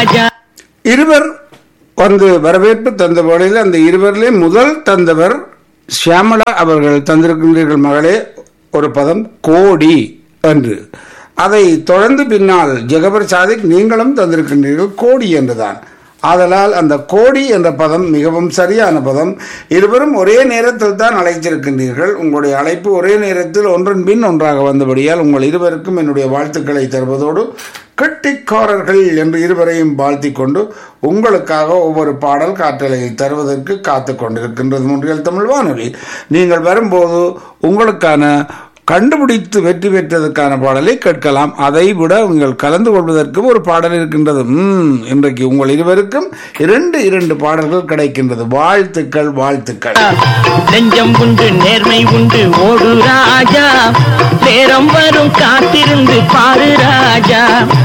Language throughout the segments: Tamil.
ராஜா இருவர் வந்து வரவேற்பு தந்த வேளையில் அந்த இருவரிலே முதல் தந்தவர் ஷியாமளா அவர்கள் தந்திருக்கின்றீர்கள் மகளே ஒரு பதம் கோடி என்று அதை தொடர்ந்து பின்னால் ஜெகபர் சாதிக் நீங்களும் தந்திருக்கின்றீர்கள் கோடி என்றுதான் ஆதலால் அந்த கோடி என்ற பதம் மிகவும் சரியான பதம் இருவரும் ஒரே நேரத்தில் தான் அழைத்திருக்கின்றீர்கள் உங்களுடைய அழைப்பு ஒரே நேரத்தில் ஒன்றன் பின் ஒன்றாக வந்தபடியால் உங்கள் இருவருக்கும் என்னுடைய வாழ்த்துக்களை தருவதோடு கெட்டிக்காரர்கள் என்று இருவரையும் வாழ்த்திக் கொண்டு உங்களுக்காக ஒவ்வொரு பாடல் காற்றலையை தருவதற்கு காத்து கொண்டிருக்கின்றது முன்றியல் தமிழ் வானொலி நீங்கள் வரும்போது உங்களுக்கான கண்டுபிடித்து வெற்றி பெற்றதற்கான பாடலை கேட்கலாம் அதை விட உங்கள் கலந்து கொள்வதற்கும் ஒரு பாடல் இருக்கின்றது ம் இன்றைக்கு உங்கள் இருவருக்கும் இரண்டு இரண்டு பாடல்கள் கிடைக்கின்றது வாழ்த்துக்கள் வாழ்த்துக்கள் நெஞ்சம் உண்டு நேர்மை உண்டு ஓடு ராஜா நேரம் வரும் காத்திருந்து பாரு ராஜா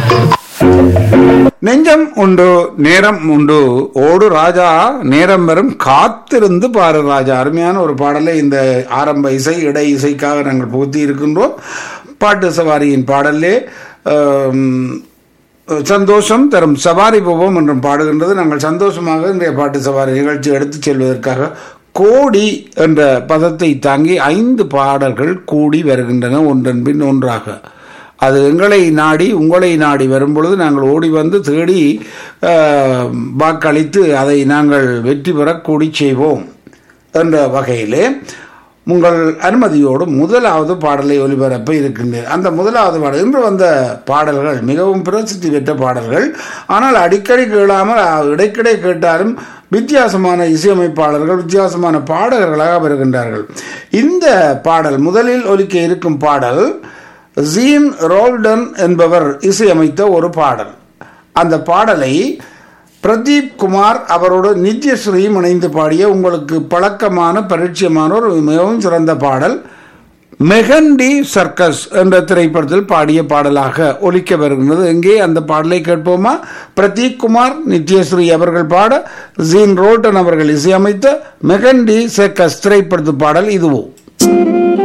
நெஞ்சம் உண்டு நேரம் உண்டு ஓடு ராஜா நேரம் வரும் காத்திருந்து பாரு ராஜா அருமையான ஒரு பாடலை இந்த ஆரம்ப இசை இடை இசைக்காக நாங்கள் புகுத்தி இருக்கின்றோம் பாட்டு சவாரியின் பாடலே ஆம், சந்தோஷம் தரும் சவாரி போவோம் என்றும் பாடுகின்றது நாங்கள் சந்தோஷமாக இன்றைய பாட்டு சவாரி நிகழ்ச்சி எடுத்துச் செல்வதற்காக கோடி என்ற பதத்தை தாங்கி ஐந்து பாடல்கள் கூடி வருகின்றன ஒன்றன் பின் ஒன்றாக அது எங்களை நாடி உங்களை நாடி வரும்பொழுது நாங்கள் ஓடி வந்து தேடி ஆஹ், வாக்களித்து அதை நாங்கள் வெற்றி பெறக்கூடி செய்வோம் என்ற வகையிலே உங்கள் அனுமதியோடு முதலாவது பாடலை ஒலிபரப்ப இருக்கின்றேன் அந்த முதலாவது பாடல் இன்று வந்த பாடல்கள் மிகவும் பிரசித்தி பெற்ற பாடல்கள் ஆனால் அடிக்கடி கேளாமல் அஹ், இடைக்கிடை கேட்டாலும் வித்தியாசமான இசையமைப்பாளர்கள் வித்தியாசமான பாடகர்களாக வருகின்றார்கள் இந்த பாடல் முதலில் ஒலிக்க இருக்கும் பாடல் ஜீன் ரோல்டன் என்பவர் இசையமைத்த ஒரு பாடல் அந்த பாடலை பிரதீப் குமார் அவரோடு நித்யஸ்ரீயும் இணைந்து பாடிய உங்களுக்கு பழக்கமான பரிச்சயமான ஒரு மிகவும் சிறந்த பாடல் மெகண்டி சர்க்கஸ் என்ற திரைப்படத்தில் பாடிய பாடலாக ஒலிக்க வருகின்றது எங்கே அந்த பாடலை கேட்போமா பிரதீப் குமார் நித்யஸ்ரீ அவர்கள் பாட ஜீன் ரோட்டன் அவர்கள் இசையமைத்த மெகண்டி சர்க்கஸ் திரைப்படத்து பாடல் இதுவும்